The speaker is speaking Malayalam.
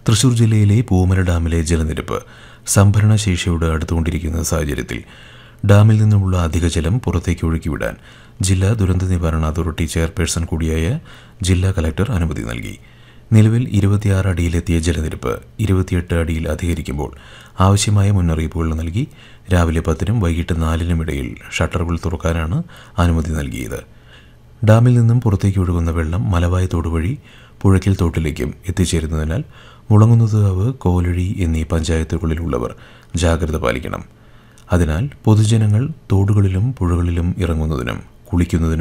തൃശൂർ ജില്ലയിലെ പൂമല ഡാമിലെ ജലനിരപ്പ് സംഭരണ ശേഷിയോട് അടുത്തുകൊണ്ടിരിക്കുന്ന സാഹചര്യത്തിൽ ഡാമിൽ നിന്നുമുള്ള അധിക ജലം പുറത്തേക്ക് ഒഴുക്കിവിടാൻ ജില്ലാ ദുരന്ത നിവാരണ അതോറിറ്റി ചെയർപേഴ്സൺ കൂടിയായ ജില്ലാ കലക്ടർ അനുമതി നൽകി നിലവിൽ ഇരുപത്തിയാറ് അടിയിലെത്തിയ ജലനിരപ്പ് ഇരുപത്തിയെട്ട് അടിയിൽ അധികരിക്കുമ്പോൾ ആവശ്യമായ മുന്നറിയിപ്പുകൾ നൽകി രാവിലെ പത്തിനും വൈകിട്ട് നാലിനും ഇടയിൽ ഷട്ടറുകൾ തുറക്കാനാണ് അനുമതി നൽകിയത് ഡാമിൽ നിന്നും പുറത്തേക്ക് ഒഴുകുന്ന വെള്ളം മലവായ തോട് വഴി പുഴയ്ക്കൽ തോട്ടിലേക്കും എത്തിച്ചേരുന്നതിനാൽ മുളങ്ങുന്നതുകാവ് കോലഴി എന്നീ പഞ്ചായത്തുകളിലുള്ളവർ ജാഗ്രത പാലിക്കണം അതിനാൽ പൊതുജനങ്ങൾ തോടുകളിലും പുഴകളിലും ഇറങ്ങുന്നതിനും കുളിക്കുന്നതിനും